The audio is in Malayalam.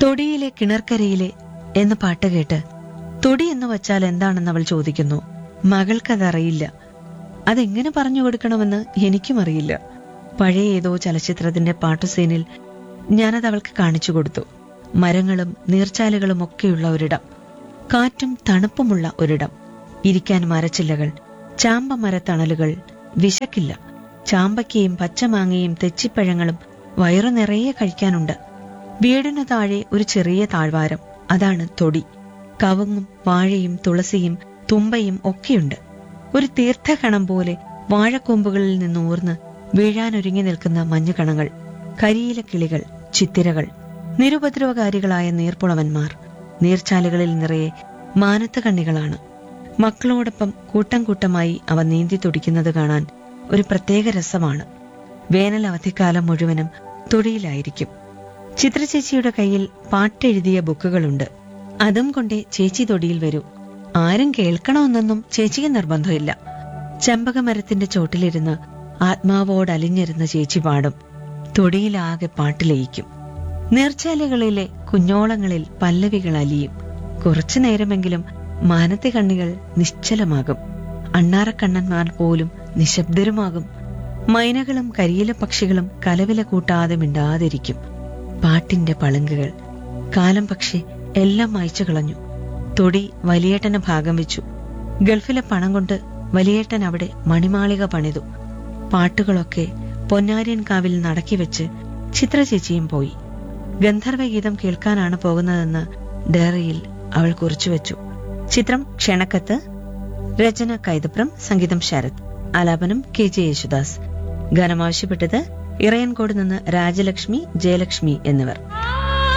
തൊടിയിലെ കിണർക്കരയിലെ എന്ന പാട്ട് കേട്ട് തൊടി എന്ന് വച്ചാൽ എന്താണെന്ന് അവൾ ചോദിക്കുന്നു മകൾക്കതറിയില്ല അതെങ്ങനെ പറഞ്ഞു കൊടുക്കണമെന്ന് എനിക്കും അറിയില്ല പഴയ ഏതോ ചലച്ചിത്രത്തിന്റെ പാട്ടുസീനിൽ ഞാനത് അവൾക്ക് കാണിച്ചു കൊടുത്തു മരങ്ങളും നീർച്ചാലുകളും ഒക്കെയുള്ള ഒരിടം കാറ്റും തണുപ്പുമുള്ള ഒരിടം ഇരിക്കാൻ മരച്ചില്ലകൾ ചാമ്പ മരത്തണലുകൾ വിശക്കില്ല ചാമ്പയ്ക്കയും പച്ചമാങ്ങയും തെച്ചിപ്പഴങ്ങളും വയറു നിറയെ കഴിക്കാനുണ്ട് വീടിനു താഴെ ഒരു ചെറിയ താഴ്വാരം അതാണ് തൊടി കവുങ്ങും വാഴയും തുളസിയും തുമ്പയും ഒക്കെയുണ്ട് ഒരു തീർത്ഥകണം പോലെ വാഴക്കൊമ്പുകളിൽ നിന്ന് ഊർന്ന് വീഴാനൊരുങ്ങി നിൽക്കുന്ന മഞ്ഞുകണങ്ങൾ കരിയില കിളികൾ ചിത്തിരകൾ നിരുപദ്രവകാരികളായ നീർപ്പുളവന്മാർ നീർച്ചാലുകളിൽ നിറയെ മാനത്ത കണ്ണികളാണ് മക്കളോടൊപ്പം കൂട്ടം കൂട്ടമായി അവ നീന്തി തുടിക്കുന്നത് കാണാൻ ഒരു പ്രത്യേക രസമാണ് വേനൽ അവധിക്കാലം മുഴുവനും തൊടിയിലായിരിക്കും ചിത്രചേച്ചിയുടെ കയ്യിൽ പാട്ടെഴുതിയ ബുക്കുകളുണ്ട് അതും കൊണ്ടേ ചേച്ചി തൊടിയിൽ വരൂ ആരും കേൾക്കണമെന്നൊന്നും ചേച്ചിക്ക് നിർബന്ധമില്ല ചെമ്പകമരത്തിന്റെ ചോട്ടിലിരുന്ന് ആത്മാവോട് അലിഞ്ഞിരുന്ന ചേച്ചി പാടും തൊടിയിലാകെ പാട്ടിലയിക്കും നീർച്ചാലുകളിലെ കുഞ്ഞോളങ്ങളിൽ പല്ലവികൾ അലിയും കുറച്ചു നേരമെങ്കിലും മാനത്തെ കണ്ണികൾ നിശ്ചലമാകും അണ്ണാറക്കണ്ണന്മാർ പോലും നിശബ്ദരുമാകും മൈനകളും കരിയില പക്ഷികളും കലവില കൂട്ടാതെ മിണ്ടാതിരിക്കും പാട്ടിന്റെ പളുങ്കുകൾ കാലം പക്ഷെ എല്ലാം മായ്ച്ചു കളഞ്ഞു തൊടി വലിയേട്ടന് ഭാഗം വെച്ചു ഗൾഫിലെ പണം കൊണ്ട് വലിയേട്ടൻ അവിടെ മണിമാളിക പണിതു പാട്ടുകളൊക്കെ പൊന്നാര്യൻ കാവിൽ നടക്കി വെച്ച് ചിത്രചേച്ചിയും പോയി ഗന്ധർവഗീതം കേൾക്കാനാണ് പോകുന്നതെന്ന് ഡയറിയിൽ അവൾ കുറിച്ചുവെച്ചു ചിത്രം ക്ഷണക്കത്ത് രചന കൈതപ്രം സംഗീതം ശരത് ആലാപനം കെ ജെ യേശുദാസ് ഗാനം ആവശ്യപ്പെട്ടത് ഇറയൻകോട് നിന്ന് രാജലക്ഷ്മി ജയലക്ഷ്മി എന്നിവർ